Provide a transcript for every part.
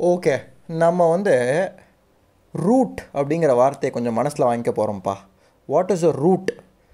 Okay நம்ம வந்து root அப்படிங்கிற வார்த்தையை கொஞ்சம் மனசில் வாங்கிக்க போகிறோம்ப்பா what is a root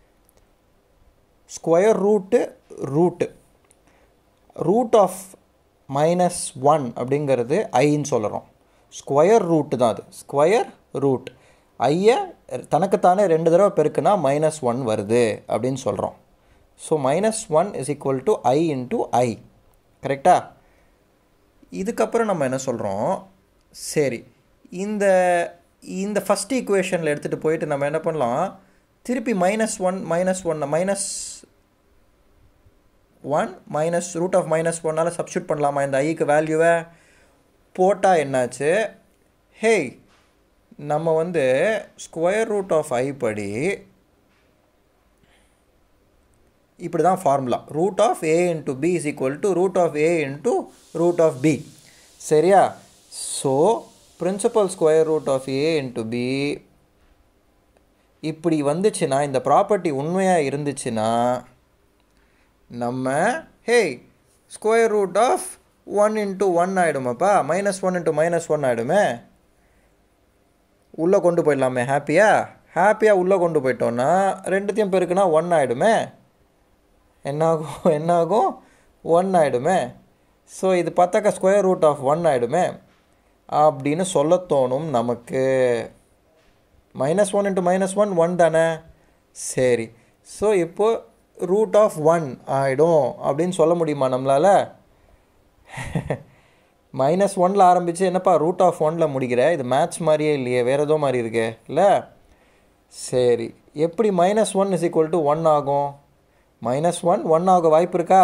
square root root root of minus one அப்படிங்கிறது ஐன்னு சொல்கிறோம் ஸ்கொயர் ரூட்டு தான் அது ஸ்கொயர் ரூட் ஐயை தனக்குத்தானே ரெண்டு தடவை பெருக்குனா மைனஸ் ஒன் வருது அப்படின்னு சொல்கிறோம் so minus one is equal to I into I கரெக்டா இதுக்கப்புறம் நம்ம என்ன சொல்கிறோம் சரி இந்த இந்த ஃபஸ்ட் ஈக்குவேஷனில் எடுத்துகிட்டு போயிட்டு நம்ம என்ன பண்ணலாம் திருப்பி minus one minus one minus one minus root of minus ஒன்னால் சப்ஸ்டியூட் பண்ணலாமா இந்த ஐக்கு வேல்யூவை போட்டால் என்னாச்சு ஹேய் நம்ம வந்து ஸ்கொயர் ரூட் ஆஃப் ஐ படி இப்படி தான் formula root of A into B is equal to root of A into root of B சரியா so principal square root of A into B இப்படி வந்துச்சுன்னா இந்த ப்ராப்பர்ட்டி உண்மையாக இருந்துச்சுன்னா நம்ம hey square root of one into one ஆகிடுமாப்பா minus one into minus one ஆகிடுமே உள்ளே கொண்டு போயிடலாமே ஹாப்பியாக ஹாப்பியாக உள்ளே கொண்டு போயிட்டோன்னா ரெண்டுத்தையும் பெருக்குனா ஒன் ஆகிடுமே என்னாகும் என்னாகும் ஒன் ஆகிடுமே ஸோ இது பார்த்தாக்கா ஸ்கொயர் ரூட் ஆஃப் ஒன் ஆகிடுமே அப்படின்னு சொல்ல தோணும் நமக்கு minus one into minus one one தானே சரி ஸோ இப்போது ரூட் ஆஃப் ஒன் ஆகிடும் அப்படின்னு சொல்ல முடியுமா நம்மளால் மைனஸ் ஒனில் ஆரம்பித்து என்னப்பா ரூட் ஆஃப் ஒனில் முடிக்கிற இது மேட்ச் மாதிரியே இல்லையே வேறு ஏதோ மாதிரி இருக்கே இல்லை சரி எப்படி minus one is equal to one ஆகும் மைனஸ் ஒன் ஒன் ஆக வாய்ப்பு இருக்கா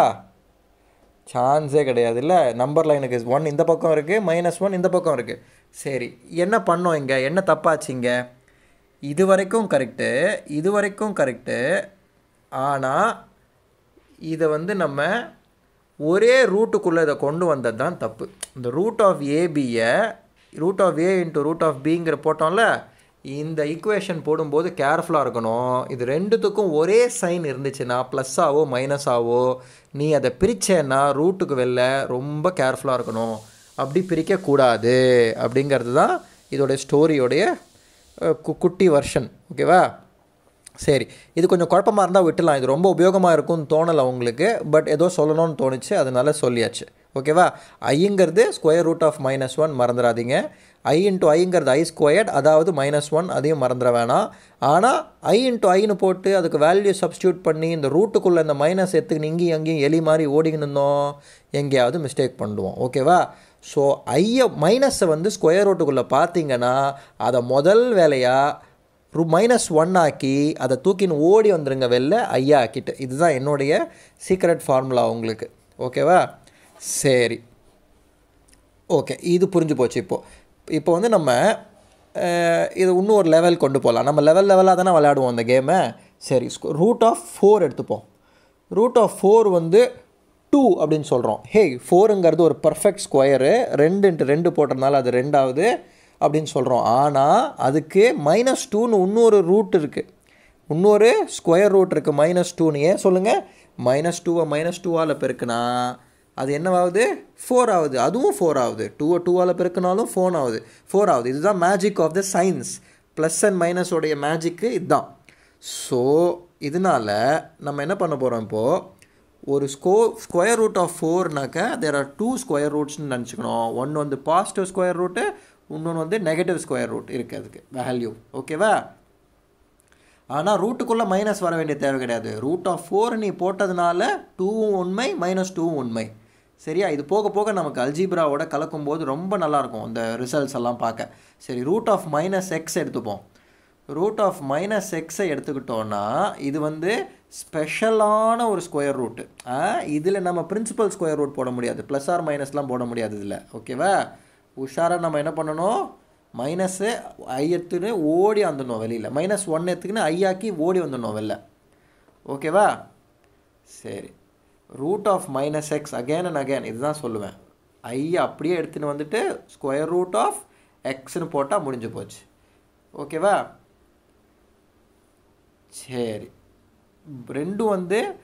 சான்ஸே கிடையாது இல்லை நம்பர் லைனுக்கு ஒன் இந்த பக்கம் இருக்குது மைனஸ் ஒன் இந்த பக்கம் இருக்குது சரி என்ன பண்ணோம் இங்கே என்ன தப்பாச்சு இங்கே இது வரைக்கும் கரெக்டு இது வரைக்கும் கரெக்டு ஆனால் இதை வந்து நம்ம ஒரே ரூட்டுக்குள்ளே இதை கொண்டு வந்தது தான் தப்பு இந்த ரூட் ஆஃப் ஏபியை root of A into root of பிங்கிற போட்டோம்ல இந்த ஈக்குவேஷன் போடும்போது கேர்ஃபுல்லாக இருக்கணும் இது ரெண்டுத்துக்கும் ஒரே சைன் இருந்துச்சுன்னா ப்ளஸ்ஸாவோ மைனஸாவோ நீ அதை பிரிச்சேன்னா ரூட்டுக்கு வெளில ரொம்ப கேர்ஃபுல்லாக இருக்கணும் அப்படி பிரிக்கக்கூடாது அப்படிங்கிறது தான் இதோடைய ஸ்டோரியோடைய கு குட்டி வெர்ஷன் ஓகேவா சரி இது கொஞ்சம் குழப்பமாக இருந்தால் விட்டுலாம் இது ரொம்ப உபயோகமாக இருக்கும்னு தோணலை உங்களுக்கு பட் ஏதோ சொல்லணும்னு தோணுச்சு அதனால சொல்லியாச்சு ஓகேவா ஐங்கிறது square root of minus one மறந்துடாதீங்க ஐ இன்ட்டு ஐங்கிறது ஐ ஸ்கொயர்ட் அதாவது மைனஸ் ஒன் அதையும் மறந்துட வேணாம் ஆனால் ஐ இன்ட்டு ஐன்னு போட்டு அதுக்கு வேல்யூ சப்ஸ்டியூட் பண்ணி இந்த ரூட்டுக்குள்ளே இந்த மைனஸ் எடுத்துக்கின்னு இங்கேயும் அங்கேயும் எலி மாதிரி ஓடிக்கின்னு இருந்தோம் எங்கேயாவது மிஸ்டேக் பண்ணுவோம் ஓகேவா ஸோ ஐயை மைனஸை வந்து ஸ்கொயர் ரூட்டுக்குள்ளே பார்த்தீங்கன்னா அதை முதல் வேலையாக ரூ மைனஸ் ஒன் ஆக்கி அதை தூக்கின்னு ஓடி வந்துருங்க வெளில ஐயா ஆக்கிட்டு இதுதான் என்னுடைய சீக்ரெட் ஃபார்முலா உங்களுக்கு ஓகேவா சரி ஓகே இது புரிஞ்சு போச்சு இப்போது இப்போ வந்து நம்ம இது இன்னும் ஒரு லெவல் கொண்டு போகலாம் நம்ம லெவல் லெவலாக தானே விளையாடுவோம் அந்த கேமை சரி ரூட் ஆஃப் ஃபோர் எடுத்துப்போம் ரூட் ஆஃப் ஃபோர் வந்து டூ அப்படின்னு சொல்கிறோம் ஹே ஃபோருங்கிறது ஒரு பர்ஃபெக்ட் ஸ்கொயரு ரெண்டு இன்ட்டு ரெண்டு போட்டதுனால அது ரெண்டாவது அப்படின்னு சொல்கிறோம் ஆனால் அதுக்கு மைனஸ் டூன்னு இன்னொரு ரூட் இருக்குது இன்னொரு ஸ்கொயர் ரூட் இருக்குது மைனஸ் டூன்னு ஏன் சொல்லுங்கள் மைனஸ் டூவை மைனஸ் டூவால் பெருக்குனா அது என்னவாகுது ஃபோர் ஆகுது அதுவும் ஃபோர் ஆகுது டூவை டூவால் பெருக்கினாலும் ஃபோன் ஆகுது ஃபோர் ஆகுது இதுதான் magic of the science plus and மைனஸோடைய மேஜிக்கு இதுதான் ஸோ இதனால் நம்ம என்ன பண்ண போகிறோம் இப்போது ஒரு ஸ்கோ ஸ்கொயர் ரூட் ஆஃப் ஃபோர்னாக்கா தேர் ஆர் டூ ஸ்கொயர் ரூட்ஸ்னு நினச்சிக்கணும் ஒன்று வந்து பாசிட்டிவ் ஸ்கொயர் ரூட்டு இன்னொன்று வந்து நெகட்டிவ் ஸ்கொயர் ரூட் இருக்குது அதுக்கு வேல்யூ ஓகேவா ஆனால் ரூட்டுக்குள்ளே மைனஸ் வர வேண்டிய தேவை கிடையாது ரூட் ஆஃப் ஃபோர் நீ போட்டதுனால டூவும் உண்மை மைனஸ் டூவும் உண்மை சரியா இது போக போக நமக்கு அல்ஜீப்ராவோட கலக்கும்போது ரொம்ப நல்லாயிருக்கும் அந்த ரிசல்ட்ஸ் எல்லாம் பார்க்க சரி ரூட் ஆஃப் மைனஸ் எக்ஸ் எடுத்துப்போம் ரூட் ஆஃப் மைனஸ் எக்ஸை எடுத்துக்கிட்டோன்னா இது வந்து ஸ்பெஷலான ஒரு ஸ்கொயர் ரூட்டு இதில் நம்ம பிரின்சிபல் ஸ்கொயர் ரூட் போட முடியாது ப்ளஸ் ஆர் மைனஸ்லாம் போட முடியாது இதில் ஓகேவா உஷாராக நம்ம என்ன பண்ணணும் மைனஸு ஐ எடுத்துன்னு ஓடி வந்துடணும் வெளியில் மைனஸ் ஒன் எடுத்துக்கின்னு ஐயாக்கி ஓடி வந்துடணும் வெளில ஓகேவா சரி root of minus X again and again இதுதான் சொல்லுவேன் ஐ அப்படியே எடுத்துன்னு வந்துட்டு ஸ்கொயர் ரூட் ஆஃப் எக்ஸ்னு போட்டால் முடிஞ்சு போச்சு ஓகேவா சரி ரெண்டும் வந்து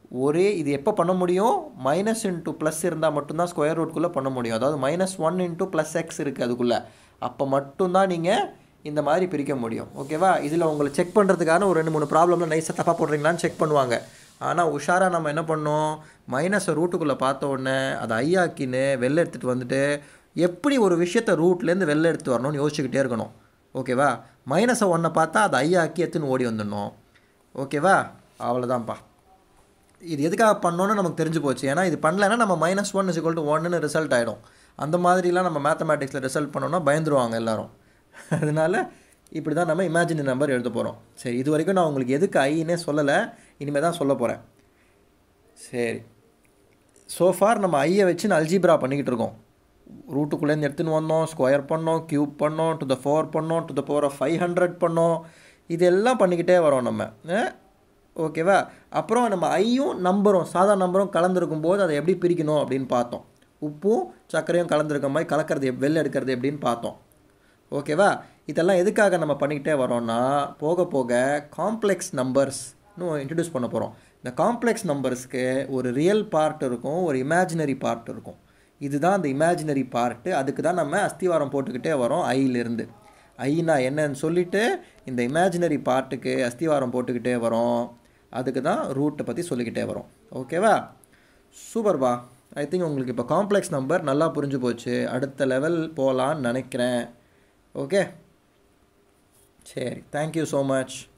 ஒரே இது எப்போ பண்ண முடியும் மைனஸ் இன்ட்டு ப்ளஸ் இருந்தால் மட்டும்தான் ஸ்கொயர் ரூட்குள்ளே பண்ண முடியும் அதாவது minus one into plus X இருக்குது அதுக்குள்ளே அப்போ மட்டும்தான் நீங்கள் இந்த மாதிரி பிரிக்க முடியும் ஓகேவா இதில் உங்களை செக் பண்ணுறதுக்கான ஒரு ரெண்டு மூணு ப்ராப்ளம்ல நைஸாக தப்பாக போடுறீங்களான்னு செக் பண்ணுவாங்க ஆனால் உஷாராக நம்ம என்ன பண்ணோம் மைனஸை ரூட்டுக்குள்ளே பார்த்த உடனே அதை ஐயாக்கின்னு வெளில எடுத்துகிட்டு வந்துட்டு எப்படி ஒரு விஷயத்தை ரூட்லேருந்து வெளில எடுத்து வரணும்னு யோசிச்சுக்கிட்டே இருக்கணும் ஓகேவா மைனஸை ஒன்றை பார்த்தா அதை ஐயாக்கி எடுத்துன்னு ஓடி வந்துடணும் ஓகேவா அவ்வளோதான்ப்பா இது எதுக்காக பண்ணோன்னு நமக்கு தெரிஞ்சு போச்சு ஏன்னா இது பண்ணலைன்னா நம்ம மைனஸ் ஒன் இஸ் டு ஒன்னு ரிசல்ட் ஆகிடும் அந்த மாதிரிலாம் நம்ம மேத்தமேட்டிக்ஸில் ரிசல்ட் பண்ணோன்னா பயந்துருவாங்க எல்லாரும் அதனால இப்படி தான் நம்ம இமேஜினரி நம்பர் எழுத போகிறோம் சரி இது வரைக்கும் நான் உங்களுக்கு எதுக்கு ஐன்னே சொல்லலை இனிமேல் தான் சொல்ல போகிறேன் சரி சோஃபார் நம்ம ஐயை வச்சு நான் அல்ஜிப்ரா பண்ணிக்கிட்டு இருக்கோம் ரூட்டுக்குள்ளேருந்து எடுத்துன்னு வந்தோம் ஸ்கொயர் பண்ணோம் க்யூப் பண்ணோம் டு த ஃபோர் பண்ணோம் to the power of five hundred பண்ணோம் இதெல்லாம் பண்ணிக்கிட்டே வரோம் நம்ம அஹ்? ஓகேவா அப்புறம் நம்ம ஐயும் நம்பரும் சாதாரண நம்பரும் கலந்துருக்கும் போது அதை எப்படி பிரிக்கணும் அப்படின்னு பார்த்தோம் உப்பும் சர்க்கரையும் கலந்துருக்க மாதிரி கலக்கிறது எப்- வெளில எடுக்கிறது எப்படின்னு பார்த்தோம் ஓகேவா இதெல்லாம் எதுக்காக நம்ம பண்ணிக்கிட்டே வரோம்னா போக போக காம்ப்ளெக்ஸ் நம்பர்ஸ்னு இன்ட்ரடியூஸ் பண்ண போகிறோம் இந்த காம்ப்ளெக்ஸ் நம்பர்ஸ்க்கு ஒரு ரியல் பார்ட் இருக்கும் ஒரு இமேஜினரி பார்ட் இருக்கும் இதுதான் அந்த இமேஜினரி பார்ட்டு அதுக்கு தான் நம்ம அஸ்திவாரம் போட்டுக்கிட்டே வரோம் ஐயிலிருந்து ஐனா என்னன்னு சொல்லிட்டு இந்த இமேஜினரி பார்ட்டுக்கு அஸ்திவாரம் போட்டுக்கிட்டே வரோம் அதுக்கு தான் ரூட்டை பற்றி சொல்லிக்கிட்டே வரோம் ஓகேவா சூப்பர்பா ஐ திங்க் உங்களுக்கு இப்போ காம்ப்ளெக்ஸ் நம்பர் நல்லா புரிஞ்சு போச்சு அடுத்த லெவல் போகலான்னு நினைக்கிறேன் ஓகே சரி தேங்க்யூ ஸோ மச்